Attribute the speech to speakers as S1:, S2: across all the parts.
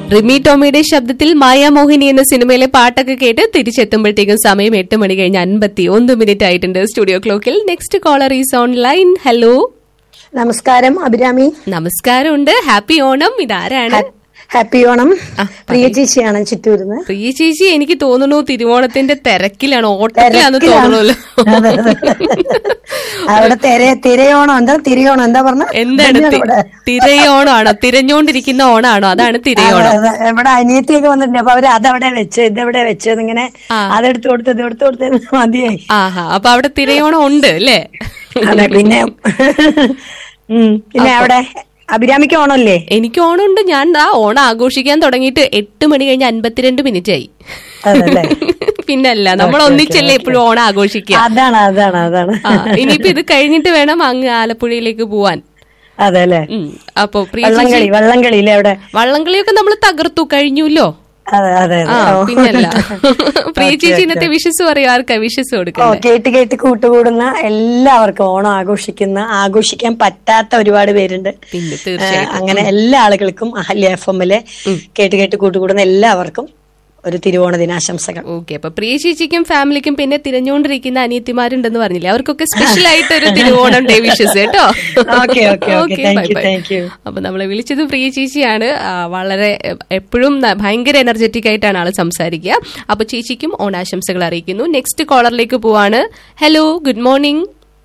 S1: റിമി ടോമിയുടെ ശബ്ദത്തിൽ മായാമോഹിനി എന്ന സിനിമയിലെ പാട്ടൊക്കെ കേട്ട് തിരിച്ചെത്തുമ്പോഴത്തേക്കും സമയം എട്ട് മണി കഴിഞ്ഞ് അൻപത്തി ഒന്ന് മിനിറ്റ് ആയിട്ടുണ്ട് സ്റ്റുഡിയോ ക്ലോക്കിൽ next caller is online hello
S2: നമസ്കാരം അഭിരാമി
S1: നമസ്കാരമുണ്ട് ഹാപ്പി ഓണം ഇതാരാണ്
S2: ഹാപ്പി ഓണം
S1: ആ,
S2: പ്രിയ ചേച്ചിയാണ് ചിറ്റൂരിന്ന്
S1: പ്രിയ ചേച്ചി എനിക്ക് തോന്നുന്നു തിരുവോണത്തിന്റെ തിരക്കിലാണ് ഓട്ടത്തിലാന്ന് തോന്നുന്നല്ലോ
S2: അതെ, അതെ. അവിടെ തിര തിരയോണം എന്താ തിരയോണം എന്താ പറഞ്ഞ
S1: എന്താണ് തി- തിരയോണാണോ തിരഞ്ഞോണ്ടിരിക്കുന്ന ഓണാണോ അതാണ് തിരയോണം
S2: ഇവിടെ അനിയത്തിയൊക്കെ വന്നിട്ടുണ്ട് അപ്പൊ അവര് അതവിടെ വെച്ച് ഇതെവിടെ വെച്ചത് ഇങ്ങനെ
S1: ആ.
S2: അതെടുത്ത് കൊടുത്ത് ഇതെടുത്ത് കൊടുത്ത് മതിയായി
S1: ആഹാ അപ്പൊ അവിടെ തിരയോണം ഉണ്ട് അല്ലേ
S2: അതെ പിന്നെ ഉം പിന്നെ അവിടെ അഭിരാമിക്ക് ഓണമല്ലേ
S1: എനിക്ക് ഓണമുണ്ട് ഞാൻ ആ ഓണം ആഘോഷിക്കാൻ തുടങ്ങിയിട്ട് എട്ട് മണി കഴിഞ്ഞ് അൻപത്തിരണ്ട് മിനിറ്റ് ആയി
S2: അതല്ലേ
S1: പിന്നല്ല നമ്മൾ ഒന്നിച്ചല്ലേ എപ്പോഴും ഓണം ആഘോഷിക്കുക
S2: അതാണ് അതാണ് അതാണ്
S1: ആ, ഇനിയിപ്പോ ഇത് കഴിഞ്ഞിട്ട് വേണം അങ്ങ് ആലപ്പുഴയിലേക്ക് പോവാൻ
S2: അതെ അല്ലേ
S1: ഉം. അപ്പൊ പ്രിയ
S2: വള്ളംകളി വള്ളംകളിയില്ലേ അവിടെ
S1: വള്ളംകളിയൊക്കെ നമ്മൾ തകർത്തു കഴിഞ്ഞുല്ലോ
S2: അതെ അതെ
S1: ആ
S2: അതെ ഓ.
S1: പിന്നല്ല പ്രിയ ചേച്ചി
S2: ഓക്കേ,
S1: ഇന്നത്തെ വിഷസ് പറയും ആർക്കാ വിഷസ്
S2: ഓ
S1: കൊടുക്കുന്നത്
S2: കേട്ട് കേട്ട് കൂട്ടുകൂടുന്ന എല്ലാവർക്കും ഓണം ആഘോഷിക്കുന്ന ആഘോഷിക്കാൻ പറ്റാത്ത ഒരുപാട് പേരുണ്ട്
S1: പിന്നെ
S2: ഏഹ്,
S1: തീർച്ചയായിട്ടും
S2: അങ്ങനെ എല്ലാ ആളുകൾക്കും അഹല്യ എഫ് എമ്മിലെ കേട്ട് കേട്ട് കൂട്ടുകൂടുന്ന എല്ലാവർക്കും ഒരു തിരുവോണ ദിനാശംസകൾ
S1: ഓക്കെ അപ്പൊ പ്രിയ ചേച്ചിക്കും ഫാമിലിക്കും പിന്നെ തിരഞ്ഞുകൊണ്ടിരിക്കുന്ന അനിയത്തിമാരുണ്ടെന്ന് പറഞ്ഞില്ലേ അവർക്കൊക്കെ സ്പെഷ്യൽ ആയിട്ട് ഒരു തിരുവോണം ഡേ വിഷസ് കേട്ടോ
S2: okay okay okay
S1: Okay,
S2: thank
S1: bye,
S2: you
S1: bye.
S2: Thank you
S1: അപ്പൊ നമ്മളെ വിളിച്ചത് പ്രിയ ചേച്ചിയാണ് ആ, വളരെ എപ്പോഴും ഭയങ്കര എനർജറ്റിക് ആയിട്ടാണ് ആള് സംസാരിക്കുക അപ്പൊ ചേച്ചിക്കും ഓണാശംസകൾ അറിയിക്കുന്നു നെക്സ്റ്റ് കോളറിലേക്ക് പോവാണ് hello good morning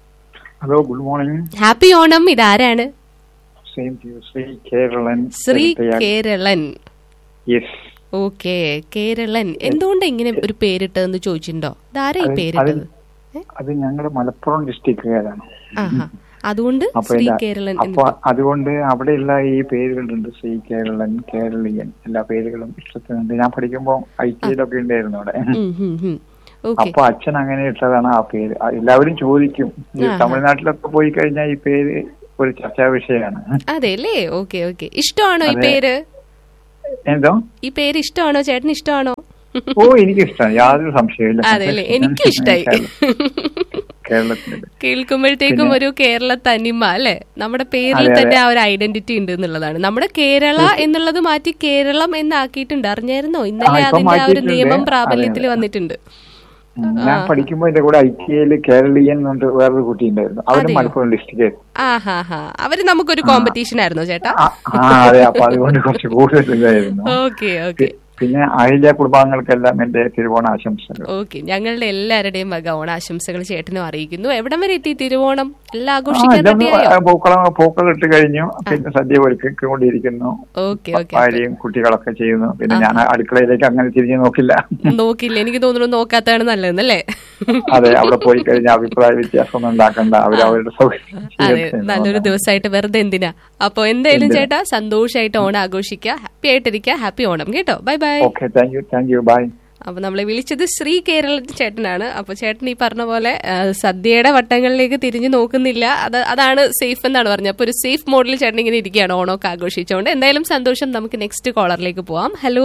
S3: hello good morning
S1: happy Onam ഇതാരാണ്
S3: same to Shri Keralan
S1: Shri Keralan
S3: yes
S1: okay Keralan എന്തുകൊണ്ട് ഇങ്ങനെ ഒരു പേരിട്ടതെന്ന് ചോദിച്ചിട്ടുണ്ടോ ഇതാരാ ഈ
S3: അത്
S1: പേരിട്ടത്
S3: അത് ഞങ്ങളുടെ മലപ്പുറം ഡിസ്ട്രിക്റ്റുകാരാണ്
S1: ആഹാ അതുകൊണ്ട്
S3: അപ്പൊ
S1: ശ്രീ
S3: ഇല്ല,
S1: കേരളൻ
S3: അപ്പൊ അതുകൊണ്ട് അവിടെയുള്ള ഈ പേരുകളുണ്ട് ശ്രീ കേരളൻ കേരളീയൻ എല്ലാ പേരുകളും ഇഷ്ടത്തിനുണ്ട് ഞാൻ പഠിക്കുമ്പോ ഐ ടിയിലൊക്കെ ഉണ്ടായിരുന്നു അവിടെ
S1: ഓക്കെ
S3: അപ്പൊ അച്ഛൻ അങ്ങനെ ഇട്ടതാണ് ആ പേര് ആ, എല്ലാവരും ചോദിക്കും ഈ തമിഴ്നാട്ടിലൊക്കെ പോയി കഴിഞ്ഞാൽ ഈ പേര് ഒരു ചർച്ചാ വിഷയമാണ്
S1: അതെ അല്ലേ ഓക്കെ ഓക്കെ ഇഷ്ടമാണോ ഈ
S3: അതെ.
S1: പേര്
S3: എന്തോ
S1: ഈ പേര് ഇഷ്ടമാണോ ചേട്ടന് ഇഷ്ടമാണോ
S3: ഓ എനിക്ക് ഇഷ്ടമാണ് യാതൊരു സംശയമില്ല
S1: അതെ അല്ലേ എനിക്കും ഇഷ്ടായി
S3: കേരളത്തിൽ
S1: കേൾക്കുമ്പോഴത്തേക്കും ഒരു കേരള തനിമ അല്ലെ നമ്മുടെ പേരിൽ
S3: അതെ,
S1: തന്നെ ആ ഒരു ഐഡന്റിറ്റി ഉണ്ട് എന്നുള്ളതാണ് നമ്മുടെ കേരള എന്നുള്ളത് മാറ്റി കേരളം എന്നാക്കിയിട്ടുണ്ട് അറിഞ്ഞായിരുന്നോ ഇന്നലെ
S3: ആ, ഇപ്പം
S1: അതിന്റെ ആ ഒരു
S3: മാറ്റിയിട്ടുണ്ട്.
S1: നിയമം
S3: അതെ,
S1: പ്രാബല്യത്തിൽ
S3: അതെ.
S1: വന്നിട്ടുണ്ട്
S3: ഉം. ഞാൻ പഠിക്കുമ്പോ എന്റെ കൂടെ ഐ ടി ഐയില് കേരളീയൻ എന്ന് പറഞ്ഞിട്ട് വേറൊരു കുട്ടി ഉണ്ടായിരുന്നു അവരും മലപ്പുറം ഡിസ്ട്രിക്റ്റ്
S1: ആ ഹാ ഹാ അവര് നമുക്കൊരു കോമ്പറ്റീഷൻ ആയിരുന്നോ ചേട്ടാ
S3: ആ അതെ അപ്പൊ അതുകൊണ്ട് കുറച്ച് കൂടുതൽ ഇതായിരുന്നു
S1: ഓക്കെ ഓക്കെ
S3: പിന്നെ അഹില്യ കുടുംബാംഗങ്ങൾക്കെല്ലാം എന്റെ തിരുവോണ ആശംസകൾ
S1: ഓക്കെ ഞങ്ങളുടെ എല്ലാവരുടെയും വക ഓണാശംസകൾ ചേട്ടനും അറിയിക്കുന്നു എവിടം വരെ എത്തി തിരുവോണം എല്ലാം
S3: ആ
S1: ആഘോഷിക്കാൻ
S3: ഇതൊന്ന്
S1: റെഡിയായോ
S3: പൂക്കളം പൂക്കൾ ഇട്ട് കഴിഞ്ഞു പിന്നെ സദ്യ ഒരുക്കൊണ്ടിരിക്കുന്നു
S1: ഓക്കെ ഓക്കെ
S3: ഭാര്യയും കുട്ടികളൊക്കെ ചെയ്യുന്നു പിന്നെ ഞാൻ അടുക്കളയിലേക്ക് അങ്ങനെ തിരിഞ്ഞു നോക്കില്ല
S1: നോക്കില്ല എനിക്ക് തോന്നുന്നു നോക്കാത്തതാണ് നല്ലതെന്നല്ലേ
S3: അതെ അവിടെ പോയി കഴിഞ്ഞാൽ അഭിപ്രായ വ്യത്യാസം ഒന്നും ഉണ്ടാക്കണ്ട അവർ അവരുടെ സൗകര്യം
S1: അതെ
S3: ചെയ്യട്ടെ എന്ന്
S1: നല്ലൊരു
S3: പറഞ്ഞു.
S1: ദിവസമായിട്ട് വെറുതെ എന്തിനാ അപ്പൊ എന്തായാലും ചേട്ടാ സന്തോഷമായിട്ട് ഓണം ആഘോഷിക്കുക ഹാപ്പി ആയിട്ടിരിക്കുക ഹാപ്പി ഓണം കേട്ടോ bye bye
S3: okay thank you thank you bye
S1: അപ്പൊ നമ്മളെ വിളിച്ചത് ശ്രീ കേരള ചേട്ടനാണ് അപ്പൊ ചേട്ടൻ ഈ പറഞ്ഞ പോലെ ആ, സദ്യയുടെ വട്ടങ്ങളിലേക്ക് തിരിഞ്ഞു നോക്കുന്നില്ല അത് അതാണ് സേഫ് എന്നാണ് പറഞ്ഞത് അപ്പൊ ഒരു സേഫ് മോഡിൽ ചേട്ടൻ ഇങ്ങനെ ഇരിക്കുകയാണ് ഓണമൊക്കെ ആഘോഷിച്ചുകൊണ്ട് എന്തായാലും സന്തോഷം നമുക്ക് നെക്സ്റ്റ് കോളറിലേക്ക് പോവാം ഹലോ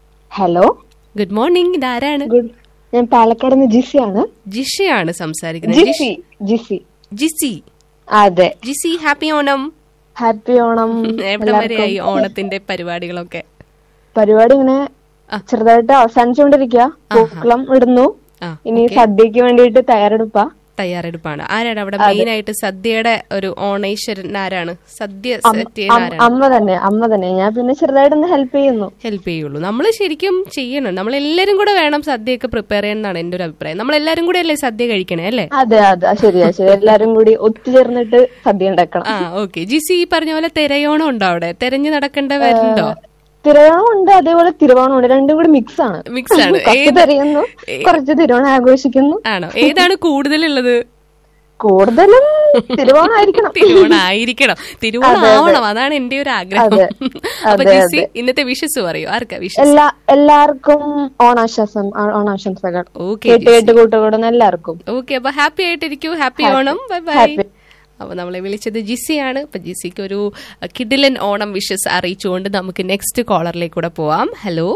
S4: ഹലോ
S1: ഗുഡ് മോർണിംഗ് ഇതാരാണ്
S4: ഗുഡ് ഞാൻ പാലക്കാട് നിന്ന് ജിസിയാണ്
S1: ജിഷയാണ് സംസാരിക്കുന്നത്
S4: ജിസി ജിസി
S1: ജിസി
S4: അതെ
S1: ജിസി ഹാപ്പി ഓണം
S4: ഹാപ്പി ഓണം
S1: എവിടെ വരെയായി ഓണത്തിന്റെ പരിപാടികളൊക്കെ
S4: പരിപാടി ഇങ്ങനെ
S1: ആ.
S4: ചെറുതായിട്ട് അവസാനിച്ചുകൊണ്ടിരിക്കുക പൂക്കളം ഇടുന്നു
S1: ആ
S4: ഇനി സദ്യക്ക് വേണ്ടിയിട്ട് തയ്യാറെടുപ്പാ
S1: തയ്യാറെടുപ്പാണ് ആരാണ് അവിടെ മെയിൻ ആയിട്ട് സദ്യയുടെ ഒരു ഓണേശ്വരൻ ആരാണ് സദ്യ സെറ്റ് ചെയ്യുന്ന
S4: അം-
S1: ആരാണ്
S4: അമ്മ തന്നെ അമ്മ തന്നെ ഞാൻ പിന്നെ ചെറുതായിട്ടൊന്ന് ഹെൽപ്പ് ചെയ്യുന്നു
S1: ഹെൽപ്പ് ചെയ്യുള്ളൂ നമ്മൾ ശരിക്കും ചെയ്യണം നമ്മൾ എല്ലാരും കൂടെ വേണം സദ്യയൊക്കെ പ്രിപ്പയർ ചെയ്യണമെന്നാണ് എന്റെ ഒരു അഭിപ്രായം നമ്മൾ എല്ലാരും കൂടെ അല്ലേ സദ്യ കഴിക്കണേ അല്ലേ
S4: അതെ അതെ ശരിയാ ശരി എല്ലാരും കൂടി ഒത്തുചേർന്നിട്ട് സദ്യ ഉണ്ടാക്കണം
S1: ആ ഓക്കെ ജിസി ഈ പറഞ്ഞ പോലെ തിരയോണം ഉണ്ടോ അവിടെ തെരഞ്ഞു നടക്കേണ്ടവരുണ്ടോ
S4: തിരുവോണം ഉണ്ട് അതേപോലെ തിരുവോണം ഉണ്ട് രണ്ടും കൂടി മിക്സ് ആണ്
S1: മിക്സ് ആണ്
S4: കുറച്ച്
S1: ഏത്
S4: തെരയുന്നു കുറച്ച് തിരുവോണം ആഘോഷിക്കുന്നു
S1: ആണോ ഏതാണ് കൂടുതലുള്ളത്
S4: കൂടുതലും തിരുവോണമായിരിക്കണം
S1: തിരുവോണം ആയിരിക്കണം തിരുവോണം ആവണം അതാണ് എന്റെ ഒരു ആഗ്രഹം
S4: അതെ.
S1: അപ്പൊ
S4: അതെ,
S1: ജിസി ഇന്നത്തെ വിഷസ് പറയൂ ആർക്കാ വിഷസ്
S4: എല്ലാ എല്ലാവർക്കും ഓണാശംസം ഓണാശംസകൾ
S1: ഓക്കെ
S4: കേട്ട് കേട്ട് കൂട്ടുകൂടുന്ന എല്ലാവർക്കും
S1: ഓക്കെ അപ്പൊ ഹാപ്പി ആയിട്ടിരിക്കൂ happy Onam bye bye
S4: Happy.
S1: അപ്പൊ നമ്മളെ വിളിച്ചത് ജിസിയാണ് അപ്പൊ ജിസിക്ക് ഒരു അഹ്, കിടിലൻ ഓണം വിഷസ് അറിയിച്ചുകൊണ്ട് നമുക്ക് നെക്സ്റ്റ് കോളറിലേക്ക് കൂടെ പോവാം hello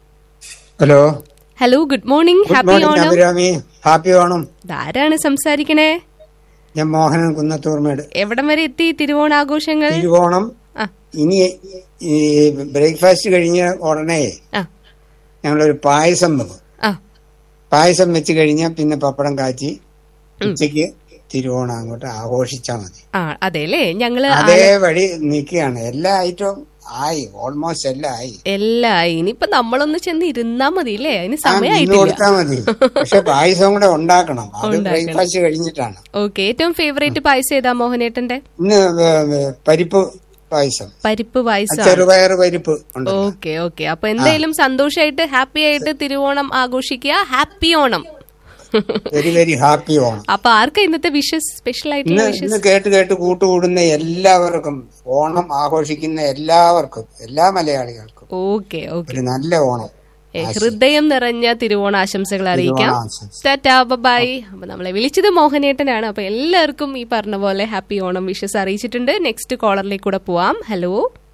S5: hello
S1: hello good morning
S5: good
S1: happy
S5: morning
S1: Onam
S5: Abhirami happy Onam
S1: ഇതാരാണ് സംസാരിക്കണേ
S5: ഞാൻ മോഹനൻ കുന്നത്തൂർമേട്
S1: എവിടം വരെ എത്തി തിരുവോണാഘോഷങ്ങൾ
S5: തിരുവോണം
S1: ആ
S5: ഇനി ഈ ബ്രേക്ക്ഫാസ്റ്റ് കഴിഞ്ഞ ഉടനെ
S1: ആ
S5: ഞങ്ങളൊരു പായസം വെക്കും
S1: ആ
S5: പായസം വെച്ച് കഴിഞ്ഞാൽ പിന്നെ പപ്പടം കാച്ചി ഉച്ചയ്ക്ക് തിരുവോണം അങ്ങോട്ട് ആഘോഷിച്ചാൽ മതി
S1: ആ അതെല്ലേ ഞങ്ങള്
S5: അതേ വഴി നിൽക്കുകയാണ് എല്ലാ ഐറ്റവും ആയി ഓൾമോസ്റ്റ് എല്ലാം ആയി
S1: എല്ലാ ഇനിയിപ്പൊ നമ്മളൊന്ന് ചെന്ന് ഇരുന്നാ മതി അല്ലേ അതിന്
S5: ആ, നിന്ന്
S1: സമയമായിട്ടില്ല
S5: കൊടുത്താൽ മതി പക്ഷെ പായസം കൂടെ ഉണ്ടാക്കണം അത്
S1: ഉണ്ടാക്കണം.
S5: ബ്രേക്ക്ഫാസ്റ്റ് കഴിഞ്ഞിട്ടാണ്
S1: ഓക്കെ ഏറ്റവും ഫേവറേറ്റ് പായസം ഏതാ മോഹനേട്ടന്റെ
S5: ഇന്ന് വേ- വേ- പരിപ്പ് പായസം
S1: പരിപ്പ് പായസം
S5: ചെറുപയർ പരിപ്പ് ഉണ്ട്
S1: ഓക്കെ ഓക്കെ അപ്പൊ എന്തായാലും സന്തോഷമായിട്ട് ഹാപ്പി ആയിട്ട് തിരുവോണം ആഘോഷിക്കുക happy Onam
S5: very very happy Onam
S1: അപ്പൊ ആർക്കാ ഇന്നത്തെ വിഷസ് സ്പെഷ്യൽ ആയിട്ടുള്ള
S5: ഇന്ന്
S1: വിഷസ്
S5: ഇന്ന് കേട്ട് കേട്ട് കൂട്ടുകൂടുന്ന എല്ലാവർക്കും ഓണം ആഘോഷിക്കുന്ന എല്ലാവർക്കും എല്ലാ മലയാളികൾക്കും
S1: ഓക്കെ ഓക്കെ
S5: ഒരു നല്ല ഓണം
S1: ഹൃദയം നിറഞ്ഞ തിരുവോണ ആശംസകൾ അറിയിക്കാം
S5: തിരുവോണാശംസ.
S1: ടാറ്റാ ബൈ അപ്പൊ നമ്മളെ വിളിച്ചത് മോഹനേട്ടനാണ് അപ്പൊ എല്ലാവർക്കും ഈ പറഞ്ഞ പോലെ ഹാപ്പി ഓണം വിഷസ് അറിയിച്ചിട്ടുണ്ട് നെക്സ്റ്റ് കോളറിലേക്ക് കൂടെ പോവാം hello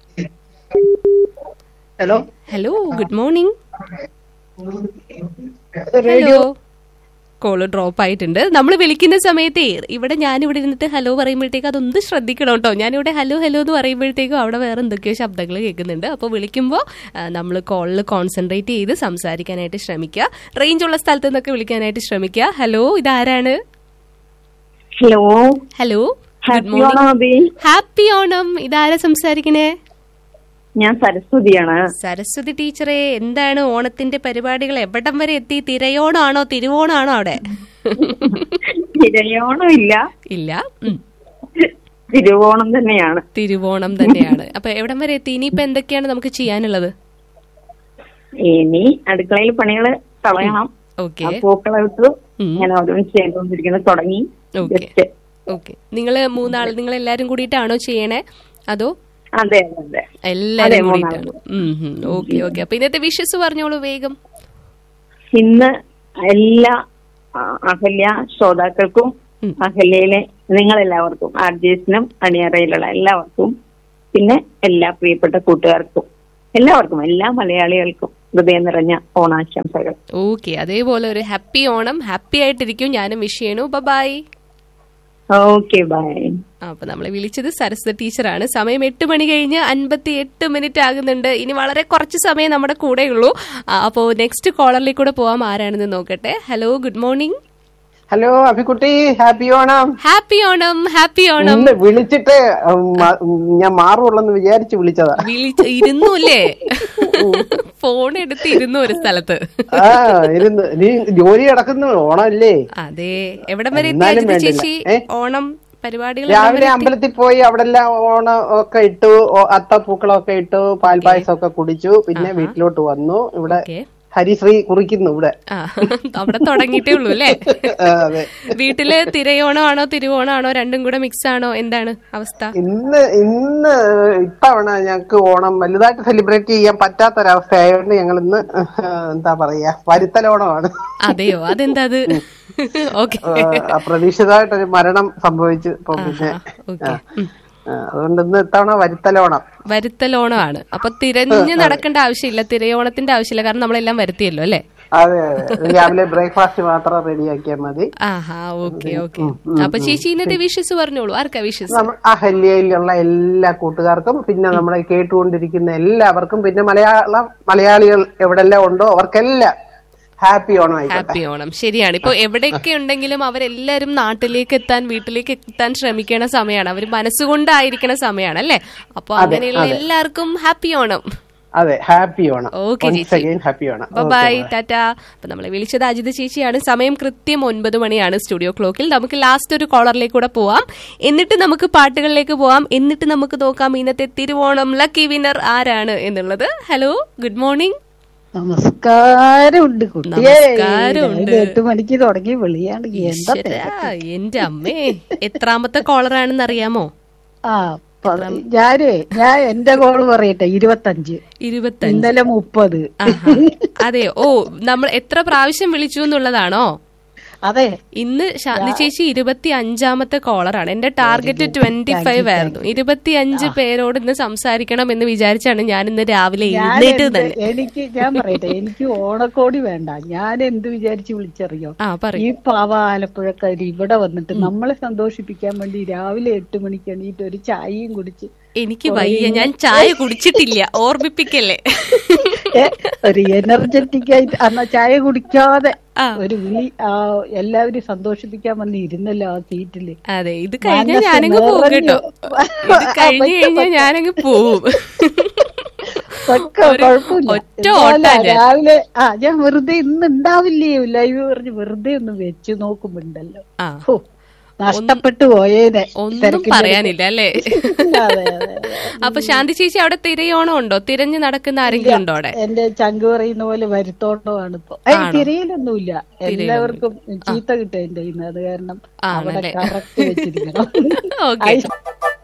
S6: hello
S1: hello good morning hello call drop ആയിട്ടുണ്ട് നമ്മൾ വിളിക്കുന്ന സമയത്തേ ഇവിടെ ഞാൻ ഇവിടെ ഇരുന്നിട്ട് ഹലോ പറയുമ്പോഴത്തേക്ക് അതൊന്ന് ശ്രദ്ധിക്കണം കേട്ടോ ഞാനിവിടെ ഹലോ ഹലോ എന്ന് പറയുമ്പോഴത്തേക്കും അവിടെ വേറെ എന്തൊക്കെയോ ശബ്ദങ്ങൾ കേൾക്കുന്നുണ്ട് അപ്പോൾ വിളിക്കുമ്പോൾ നമ്മൾ കോളിൽ കോൺസെൻട്രേറ്റ് ചെയ്ത് സംസാരിക്കാനായിട്ട് ശ്രമിക്കുക റേഞ്ച് ഉള്ള സ്ഥലത്ത് നിന്നൊക്കെ വിളിക്കാനായിട്ട് ശ്രമിക്കുക ഹലോ ഇതാരാണ്
S4: hello
S1: hello good
S4: happy
S1: morning
S4: Onam Abhi
S1: happy Onam ഇതാരാ സംസാരിക്കണേ
S4: ഞാൻ സരസ്വതിയാണ്
S1: സരസ്വതി ടീച്ചറെ എന്താണ് ഓണത്തിന്റെ പരിപാടികൾ എവിടം വരെ എത്തി തിരയോണാണോ തിരുവോണാണോ അവിടെ
S4: തിരയോണം ഇല്ല
S1: ഇല്ല ഉം.
S4: തിരുവോണം തന്നെയാണ്
S1: തിരുവോണം തന്നെയാണ് അപ്പൊ എവിടം വരെ എത്തി ഇനിയിപ്പോ എന്തൊക്കെയാണ് നമുക്ക് ചെയ്യാനുള്ളത്
S4: ഇനി അടുക്കളയിൽ പണികള് കളയണം
S1: ഓക്കെ
S4: ആ പൂക്കളെടുത്ത്
S1: ഉം.
S4: ഞാൻ ഓരോന്ന് ചെയ്തുകൊണ്ടിരിക്കുന്നത് തുടങ്ങി
S1: ഓക്കെ
S4: ജസ്റ്റ്
S1: ഓക്കെ നിങ്ങള് മൂന്നാൾ നിങ്ങൾ എല്ലാരും കൂടിയിട്ടാണോ ചെയ്യണേ അതോ
S4: അതെ അതെ അതെ
S1: എല്ലാരും
S4: അതെ,
S1: കൂടിയിട്ടാണ് ഓക്കെ ഓക്കെ അപ്പൊ ഇന്നത്തെ വിഷസ് പറഞ്ഞോളൂ വേഗം
S4: ഇന്ന് എല്ലാ ആ, അഹല്യ ശ്രോതാക്കൾക്കും
S1: ഉം.
S4: അഹല്യയിലെ നിങ്ങളെല്ലാവർക്കും ആർജേസിനും അണിയറയിലുള്ള എല്ലാവർക്കും പിന്നെ എല്ലാ പ്രിയപ്പെട്ട കൂട്ടുകാർക്കും എല്ലാവർക്കും എല്ലാ മലയാളികൾക്കും ഹൃദയം നിറഞ്ഞ ഓണാശംസകൾ
S1: ഓക്കെ അതേപോലെ ഒരു ഹാപ്പി ഓണം ഹാപ്പി ആയിട്ടിരിക്കും ഞാനും വിഷ് ചെയ്യണു ബൈ
S4: ഓക്കെ ബൈ
S1: അപ്പൊ നമ്മളെ വിളിച്ചത് സരസ്വതി ടീച്ചറാണ് സമയം എട്ട് മണി കഴിഞ്ഞ് അൻപത്തി എട്ട് മിനിറ്റ് ആകുന്നുണ്ട് ഇനി വളരെ കുറച്ച് സമയം നമ്മുടെ കൂടെയുള്ളൂ ആ, അപ്പോ നെക്സ്റ്റ് കോളറിലേക്ക് കൂടെ പോവാം ആരാണെന്ന് നോക്കട്ടെ ഹലോ ഗുഡ് മോർണിംഗ്
S6: ഹലോ അഭിക്കുട്ടി happy Onam
S1: happy Onam happy Onam
S6: ഇന്ന് വിളിച്ചിട്ട് ഉം, മ- ഉം, ഞാൻ മാറുള്ളെന്ന് വിചാരിച്ച് വിളിച്ചതാ
S1: വിളിച്ച് ഇരുന്നു അല്ലേ ഫോൺ എടുത്ത് ഇരുന്നു ഒരു സ്ഥലത്ത്
S6: ആ ഇരുന്ന് നീ ജോലി കിടക്കുന്നു ഓണമല്ലേ
S1: അതെ എവിടം വരെ എത്തി
S6: എന്നാലും
S1: അജിത
S6: വേണ്ടില്ല.
S1: ചേച്ചി
S6: ഏ?
S1: ഓണം പരിപാടികൾ എവിടം
S6: രാവിലെ
S1: വരെ എത്തി?
S6: അമ്പലത്തിൽ പോയി അവിടെ എല്ലാം ഓണം ഒക്കെ ഇട്ടു ഓ- അത്തപ്പൂക്കളൊക്കെ ഇട്ടു പാൽപ്പായസം ഒക്കെ കുടിച്ചു പിന്നെ വീട്ടിലോട്ട് വന്നു ഇവിടെ
S1: ഓക്കെ
S6: ഹരിശ്രീ കുറിക്കുന്നു ഇവിടെ
S1: ആ അവിടെ തുടങ്ങിയിട്ടേ ഉള്ളൂ അല്ലേ
S6: ആ, അതെ
S1: വീട്ടില് തിരയോണം ആണോ തിരുവോണം ആണോ രണ്ടും കൂടെ മിക്സ് ആണോ എന്താണ് അവസ്ഥ
S6: ഇന്ന് ഇന്ന് ഇത്തവണ ഞങ്ങക്ക് ഓണം വലുതായിട്ട് സെലിബ്രേറ്റ് ചെയ്യാൻ പറ്റാത്തൊരവസ്ഥ ആയതുകൊണ്ട് ഞങ്ങൾ ഇന്ന് എന്താ പറയാ വരുത്തലോണമാണ്
S1: അതെയോ അതെന്താ അത് ഓക്കെ
S6: ആ, അപ്രതീക്ഷിതമായിട്ടൊരു മരണം സംഭവിച്ചു ഇപ്പൊ പിന്നെ
S1: ഓക്കെ
S6: ആ, അതുകൊണ്ട് ഇന്ന് ഇത്തവണ വരുത്തലോണം
S1: വരുത്തലോണമാണ് അപ്പൊ തിരഞ്ഞു നടക്കേണ്ട ആവശ്യമില്ല തിരയോണത്തിന്റെ ആവശ്യമില്ല കാരണം നമ്മളെല്ലാം വരുത്തിയല്ലോ അല്ലേ
S6: അതെ അതെ രാവിലെ ബ്രേക്ക്ഫാസ്റ്റ് മാത്രം റെഡിയാക്കിയാൽ മതി
S1: ആഹാ ഓക്കെ ഓക്കെ അപ്പൊ ചേച്ചി ഇന്നത്തെ വിഷസ് പറഞ്ഞോളൂ ആർക്കാ വിഷസ്
S6: നമ്മ- അഹല്യയിലുള്ള എല്ലാ കൂട്ടുകാർക്കും പിന്നെ നമ്മളെ കേട്ടുകൊണ്ടിരിക്കുന്ന എല്ലാവർക്കും പിന്നെ മലയാള മലയാളികൾ എവിടെല്ലാം ഉണ്ടോ അവർക്കെല്ലാം ഹാപ്പി ഓണം ആയിക്കോട്ടെ
S1: ഹാപ്പി ഓണം ശരിയാണ് ഇപ്പൊ എവിടെയൊക്കെ ഉണ്ടെങ്കിലും അവരെല്ലാരും നാട്ടിലേക്ക് എത്താൻ വീട്ടിലേക്ക് എത്താൻ ശ്രമിക്കണ സമയമാണ് അവർ മനസ്സുകൊണ്ടായിരിക്കണ സമയമാണ് അല്ലേ അപ്പൊ അങ്ങനെയുള്ള എല്ലാവർക്കും ഹാപ്പി ഓണം
S6: അതെ ഹാപ്പി ഓണം
S1: ഓക്കെ
S6: Once
S1: ചേച്ചി
S6: again ഹാപ്പി ഓണം
S1: ബൈ ടാറ്റ അപ്പൊ നമ്മളെ വിളിച്ചത് അജിത് ചേച്ചിയാണ് സമയം കൃത്യം ഒൻപത് മണിയാണ് സ്റ്റുഡിയോ ക്ലോക്കിൽ നമുക്ക് ലാസ്റ്റ് ഒരു കോളറിലേക്ക് കൂടെ പോവാം എന്നിട്ട് നമുക്ക് പാട്ടുകളിലേക്ക് പോവാം എന്നിട്ട് നമുക്ക് നോക്കാം ഇന്നത്തെ തിരുവോണം ലക്കി വിന്നർ ആരാണ് എന്നുള്ളത് ഹലോ ഗുഡ് മോർണിംഗ്
S7: നമസ്കാരമുണ്ട് കുട്ടിയെ
S1: നമസ്കാരമുണ്ട്.
S7: രാവിലെ എട്ട് മണിക്ക് തുടങ്ങി വിളിയാണ് എന്താ തിരക്ക്?
S1: എന്റെ അമ്മേ എത്രാമത്തെ കോളറാണെന്ന് അറിയാമോ
S7: ആ പ- ഞാനേ ഞാൻ എന്റെ കോള് പറയട്ടെ ഇരുപത്തഞ്ച്
S1: ഇരുപത്തഞ്ച്
S7: ഇന്നലെ മുപ്പത്
S1: ആഹാ. അതെ ഓ നമ്മൾ എത്ര പ്രാവശ്യം വിളിച്ചു എന്നുള്ളതാണോ
S7: അതെ
S1: ഇന്ന് ശാന്തി ചേച്ചി ഇരുപത്തി അഞ്ചാമത്തെ കോളറാണ് എന്റെ ടാർഗറ്റ് ട്വന്റി ഫൈവ് ആയിരുന്നു ഇരുപത്തി അഞ്ച് പേരോട് ഇന്ന് സംസാരിക്കണം എന്ന് വിചാരിച്ചാണ് ഞാൻ ഇന്ന് രാവിലെ
S7: ഞാൻ
S1: എഴുന്നേറ്റ്
S7: എന്ത്-
S1: തന്നെ
S7: എനിക്ക് ഞാൻ പറയട്ടെ എനിക്ക് ഓണക്കോടി വേണ്ട ഞാൻ എന്ത് വിചാരിച്ച് വിളിച്ചറിയോ
S1: ആ
S7: ഈ
S1: പറയും
S7: പാവ ആലപ്പുഴക്കാർ ഇവിടെ വന്നിട്ട് നമ്മളെ സന്തോഷിപ്പിക്കാൻ വേണ്ടി രാവിലെ എട്ട് മണിക്ക് എണീറ്റ് ഒരു ചായയും കുടിച്ച്
S1: എനിക്ക് വയ്യ ഞാൻ ചായ കുടിച്ചിട്ടില്ല ഓർമ്മിപ്പിക്കല്ലേ
S7: ഏ, ഒരു എനർജറ്റിക് ആയിട്ട് അന്ന് ചായ കുടിക്കാതെ
S1: ആ.
S7: ഒരു വിളി ആ എല്ലാവരും സന്തോഷിപ്പിക്കാൻ വന്ന് ഇരുന്നല്ലോ ആ സീറ്റില്
S1: അതെ ഇത് കഴിഞ്ഞാൽ
S7: മനസ്സ്
S1: ഞാനങ്ങ് പോകും
S7: നിറഞ്ഞു.
S1: കേട്ടോ ഇത് കഴിഞ്ഞു കഴിഞ്ഞാൽ ഞാനങ്ങ് പോവും
S7: ഒക്കെ
S1: ഒരു
S7: കുഴപ്പമില്ല
S1: ഒറ്റ
S7: എന്നാലും
S1: ഓട്ടാ ഞാൻ.
S7: രാവിലെ ആ ഞാൻ വെറുതെ ഇന്ന് ഉണ്ടാവില്ലേ ലൈവ് പറഞ്ഞ് വെറുതെ ഒന്ന് വെച്ച് നോക്കുമ്പോണ്ടല്ലോ
S1: ആ
S7: ഹോ, നഷ്ടപ്പെട്ടു പോയേനെ
S1: ഒന്നും
S7: തിരക്കിന്റെ
S1: പറയാനില്ല അല്ലേ
S7: ഇടയ്ക്ക്. അതെ അതെ അതെ.
S1: അപ്പൊ ശാന്തി ചേച്ചി അവിടെ തിരയോണം ഉണ്ടോ തിരഞ്ഞു നടക്കുന്ന ആരെങ്കിലും ഉണ്ടോ അവിടെ
S7: എന്റെ ചങ്ക് പറയുന്ന പോലെ വരുത്തോണ്ടമാണ് ഇപ്പൊ
S1: ആണോ?
S7: തിരയിലൊന്നുമില്ല എല്ലാവർക്കും ചീത്ത കിട്ടും എന്റെ കയ്യിൽ നിന്ന് അത് കാരണം അവിടെ
S1: ആണല്ലേ?
S7: കറക്റ്റ് വെച്ചിരിക്കണം
S1: ഓക്കെ
S7: ഐ-